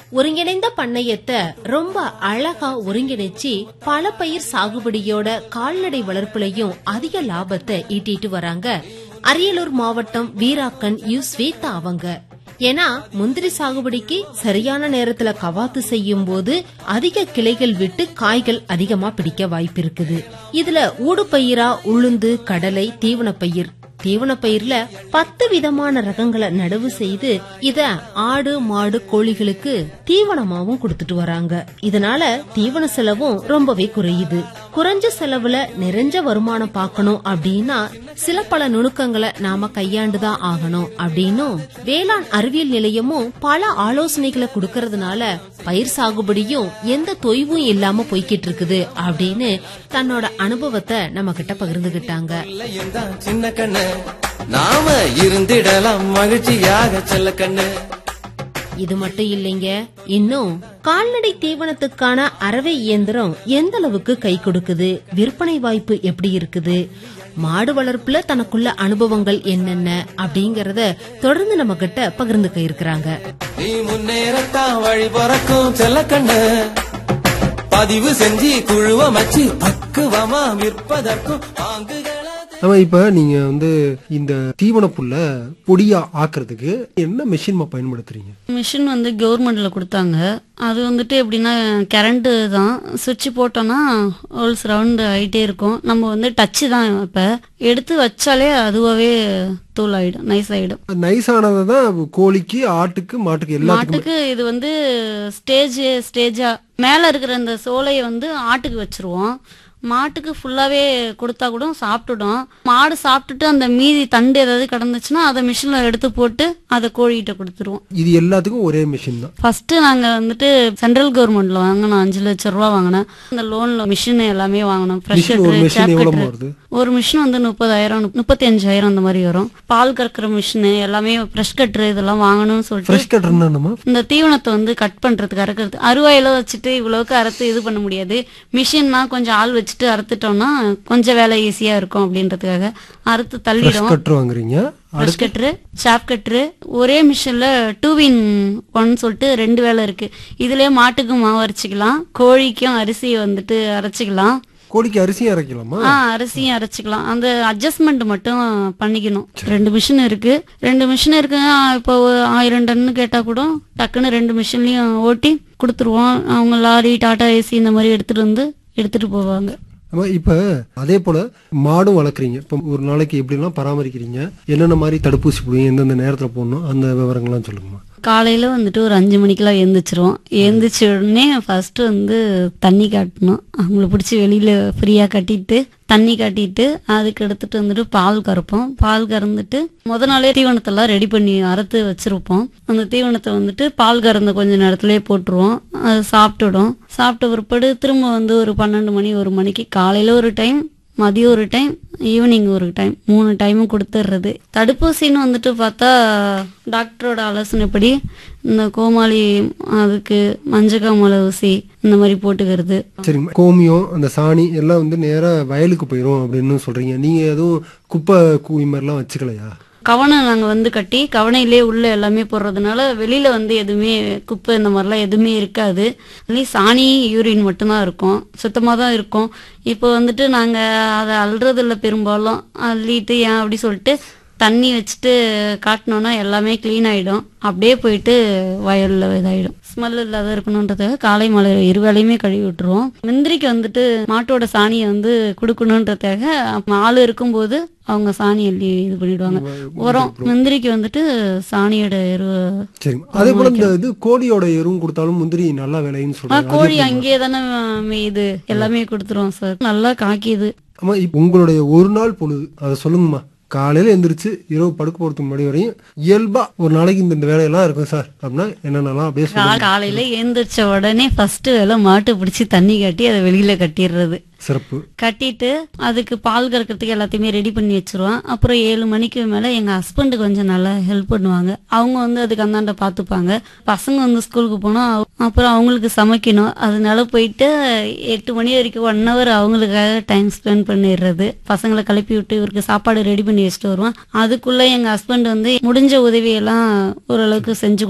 ஒருங்கிணைந்த பண்ணையத்தை ரொம்ப அழகா ஒருங்கிணைச்சு பல பயிர் சாகுபடியோட கால்நடை வளர்ப்புலயும் அதிக லாபத்தை ஈட்டிட்டு வராங்க அரியலூர் மாவட்டம் வீராக்கன் யு ஸ்வேதா அவங்க ஏன்னா முந்திரி சாகுபடிக்கு சரியான நேரத்துல கவாத்து செய்யும் போது அதிக கிளைகள் விட்டு காய்கள் அதிகமா பிடிக்க வாய்ப்பு இருக்குது இதுல ஊடுபயிரா உளுந்து கடலை தீவனப்பயிர் தீவனப்பயிர்ல பத்து விதமான ரகங்களை நடவு செய்து இத ஆடு மாடு கோழிகளுக்கு தீவனமாவும் கொடுத்துட்டு வராங்க இதனால தீவன செலவும் ரொம்பவே குறையுது குறைஞ்ச செலவுல நிறைஞ்ச வருமானம் பார்க்கணும் அப்படின்னா சில பல நுணுக்கங்களை நாம கையாண்டுதான் ஆகணும் அப்படின்னும் வேளாண் அறிவியல் நிலையமும் பல ஆலோசனைகளை கொடுக்கறதுனால பயிர் சாகுபடியும் எந்த தொய்வும் இல்லாம போய்கிட்டு இருக்குது அப்படின்னு தன்னோட அனுபவத்தை நம்ம கிட்ட பகிர்ந்துகிட்டாங்க இல்லையென்றான் சின்ன கண்ணு நாம இருந்திடலாம் மகிழ்ச்சியாக செல்ல கண்ணு இது மட்டும் இல்லைங்க இன்னும் கால்நடை தீவனத்துக்கான அரவை இயந்திரம் எந்த அளவுக்கு கை கொடுக்குது விற்பனை வாய்ப்பு எப்படி இருக்குது மாடு வளர்ப்புல தனக்குள்ள அனுபவங்கள் என்னென்ன அப்படிங்கறத தொடர்ந்து நம்ம கிட்ட பகிர்ந்துக்க இருக்கிறாங்க நீ முன்னேறத்தான் வழி பிறக்கும் செல்ல கண்ணு பதிவு செஞ்சு குழுவ மச்சி பக்குவமா விற்பதற்கும் பாங்குகளை ஆமா இப்ப நீங்க வந்து இந்த தீவன புல்ல பொடியா ஆக்குறதுக்கு என்ன மெஷின் பயன்படுத்துறீங்க மிஷின் வந்து கவர்மெண்ட்ல கொடுத்தாங்க அது வந்துட்டு எப்படின்னா கரண்ட்டு தான் சுவிட்ச் போட்டோம்னா ஹோல்ஸ் ரவுண்ட் ஆகிட்டே இருக்கும் நம்ம வந்து டச்சு தான் இப்போ எடுத்து வச்சாலே அதுவாகவே தூள் ஆயிடும் நைஸ் ஆயிடும் நைஸ் ஆனதை தான் கோழிக்கு ஆட்டுக்கு மாட்டுக்கு எல்லாத்துக்கும் மாட்டுக்கு இது வந்து ஸ்டேஜ் ஸ்டேஜா மேல இருக்கிற அந்த சோலையை வந்து ஆட்டுக்கு வச்சிருவோம் மாட்டுக்கு ஃபுல்லாவே கொடுத்தா கூட சாப்பிட்டுடும் மாடு சாப்பிட்டுட்டு அந்த மீதி தண்டு ஏதாவது கிடந்துச்சுன்னா அதை மிஷின்ல எடுத்து போட்டு அதை கோழிகிட்ட கொடுத்துருவோம் இது எல்லாத்துக்கும் ஒரே மிஷின் தான் ஃபர்ஸ்ட் நாங்க வந்துட்டு சென்ட்ரல் கவர்மெண்ட்ல வாங்கினோம் அஞ்சு லட்சம் ரூபா வாங்கினேன் அந்த லோன்ல மிஷின் எல்லாமே வாங்கினோம் ஃப்ரெஷ் மிஷின் ஒரு மிஷின் எவ்வளவு வருது ஒரு மிஷின் வந்து முப்பதாயிரம் முப்பத்தி அஞ்சாயிரம் அந்த மாதிரி வரும் பால் கறக்கிற மிஷின் எல்லாமே ஃப்ரெஷ் கட்டுற இதெல்லாம் வாங்கணும்னு சொல்லிட்டு ஃப்ரெஷ் கட்டர்னா என்னமா இந்த தீவனத்தை வந்து கட் பண்றதுக்கு அறுக்கிறது அருவாயில வச்சுட்டு இவ்வளவுக்கு அறுத்து இது பண்ண முடியாது மிஷின்னா கொஞ்சம் ஆள் வச்சுட்டு அறுத்துட்டோம்னா கொஞ்சம் வேலை ஈஸியா இருக்கும் அப்படின்றதுக்காக அறுத்து ஃப்ரெஷ் தள்ளிடும் கட்டர் வாங்குறீங்க ப்ரெஷ் கட்ரு ஷாப் கட்ரு ஒரே மிஷின்ல டூ வின் ஒன் சொல்லிட்டு ரெண்டு வேலை இருக்கு இதுலயே மாட்டுக்கு மாவு அரைச்சிக்கலாம் கோழிக்கும் அரிசி வந்துட்டு அரைச்சிக்கலாம் கோழிக்கு அரிசியும் அரைக்கலாமா ஆ அரிசியும் அரைச்சிக்கலாம் அந்த அட்ஜஸ்ட்மெண்ட் மட்டும் பண்ணிக்கணும் ரெண்டு மிஷின் இருக்கு ரெண்டு மிஷின் இருக்கு ஆ, இப்போ ஒரு ஆயிரம் டன்னு கேட்டா கூட டக்குன்னு ரெண்டு மிஷின்லயும் ஓட்டி கொடுத்துருவோம் அவங்க லாரி டாடா ஏசி இந்த மாதிரி எடுத்துட்டு வந்து எடுத்துட்டு போவாங்க ஆமா இப்ப அதே போல மாடும் வளர்க்குறீங்க இப்ப ஒரு நாளைக்கு எப்படிலாம் பராமரிக்கிறீங்க என்னென்ன மாதிரி தடுப்பூசி போடுவீங்க எந்தெந்த நேரத்துல போடணும் அந்த விவரங்கள்லாம் சொல்லுங்கம்மா காலையில வந்துட்டு ஒரு அஞ்சு மணிக்கெல்லாம் எழுந்திரிச்சிருவோம் எழுந்திரிச்ச உடனே ஃபர்ஸ்ட் வந்து தண்ணி காட்டணும் அவங்கள பிடிச்சி வெளியில ஃப்ரீயா கட்டிட்டு தண்ணி காட்டிட்டு அதுக்கு எடுத்துட்டு வந்துட்டு பால் கறப்போம் பால் கறந்துட்டு முத நாளே தீவனத்தெல்லாம் ரெடி பண்ணி அறுத்து வச்சிருப்போம் அந்த தீவனத்தை வந்துட்டு பால் கறந்த கொஞ்ச நேரத்திலேயே போட்டுருவோம் அது சாப்பிட்டுடும் சாப்பிட்ட பிற்பாடு திரும்ப வந்து ஒரு பன்னெண்டு மணி ஒரு மணிக்கு காலையில ஒரு டைம் மதியம் ஒரு டைம் ஈவினிங் ஒரு டைம் மூணு டைமும் கொடுத்துட்றது தடுப்பூசின்னு வந்துட்டு பார்த்தா டாக்டரோட ஆலோசனைப்படி இந்த கோமாளி அதுக்கு மஞ்சக்காமலை ஊசி இந்த மாதிரி போட்டுக்கிறது சரிங்க கோமியம் அந்த சாணி எல்லாம் வந்து நேரா வயலுக்கு போயிரும் அப்படின்னு சொல்றீங்க நீங்க எதுவும் குப்பை கூவி மாதிரிலாம் வச்சுக்கலையா கவனை நாங்க வந்து கட்டி கவனையிலே உள்ள எல்லாமே போடுறதுனால வெளியில வந்து எதுவுமே குப்பை இந்த மாதிரிலாம் எதுவுமே இருக்காது அதுலயும் சாணி யூரின் மட்டும்தான் இருக்கும் சுத்தமா தான் இருக்கும் இப்போ வந்துட்டு நாங்க அதை அல்றது இல்ல பெரும்பாலும் அள்ளிட்டு ஏன் அப்படி சொல்லிட்டு தண்ணி வச்சுட்டு காட்டினோன்னா எல்லாமே க்ளீன் ஆயிடும் அப்படியே போயிட்டு வயல்ல இதாயிடும் ஸ்மெல் இல்லாத இருக்கணுன்றதுக்காக காலை மலை இரு வேளையுமே கழுவி விட்டுருவோம் முந்திரிக்கு வந்துட்டு மாட்டோட சாணியை வந்து கொடுக்கணுன்றதுக்காக ஆள் இருக்கும்போது அவங்க சாணி அள்ளி இது பண்ணிடுவாங்க உரம் முந்திரிக்கு வந்துட்டு சாணியோட எரு சரிங்க அதே போல இந்த இது கோழியோட எருவும் கொடுத்தாலும் முந்திரி நல்லா விளையுன்னு ஆ, சொல்றாங்க கோழி அங்கேயே தானே மேயுது எல்லாமே கொடுத்துருவோம் சார் நல்லா காக்கிது ஆமா இப்ப உங்களுடைய ஒரு நாள் பொழுது அதை சொல்லுங்கம்மா காலையில எந்திரிச்சு இரவு படுக்க போறதுக்கு முன்னாடி வரையும் இயல்பா ஒரு நாளைக்கு இந்த இந்த வேலையெல்லாம் இருக்கும் சார் அப்படின்னா என்னென்னலாம் அப்படியே கா- சொல்லுங்க காலையில எழுந்திரிச்ச உடனே ஃபர்ஸ்ட் வேலை மாட்டு பிடிச்சி தண்ணி கட்டி அதை வெளியில கட்டிடுறது சிறப்பு கட்டிட்டு அதுக்கு பால் கறக்கிறதுக்கு எல்லாத்தையுமே ரெடி பண்ணி வச்சிருவோம் அப்புறம் ஏழு மணிக்கு மேல எங்க ஹஸ்பண்ட் கொஞ்சம் நல்லா ஹெல்ப் பண்ணுவாங்க அவங்க வந்து அதுக்கு அந்தாண்ட பாத்துப்பாங்க பசங்க வந்து ஸ்கூலுக்கு போனா அவ- அப்புறம் அவங்களுக்கு சமைக்கணும் அதனால போயிட்டு எட்டு மணி வரைக்கும் ஒன் ஹவர் அவங்களுக்காக டைம் ஸ்பெண்ட் பண்ணிடுறது பசங்களை கிளப்பி விட்டு இவருக்கு சாப்பாடு ரெடி பண்ணி வச்சுட்டு வருவோம் அதுக்குள்ள எங்க ஹஸ்பண்ட் வந்து முடிஞ்ச உதவியெல்லாம் ஓரளவுக்கு செஞ்சு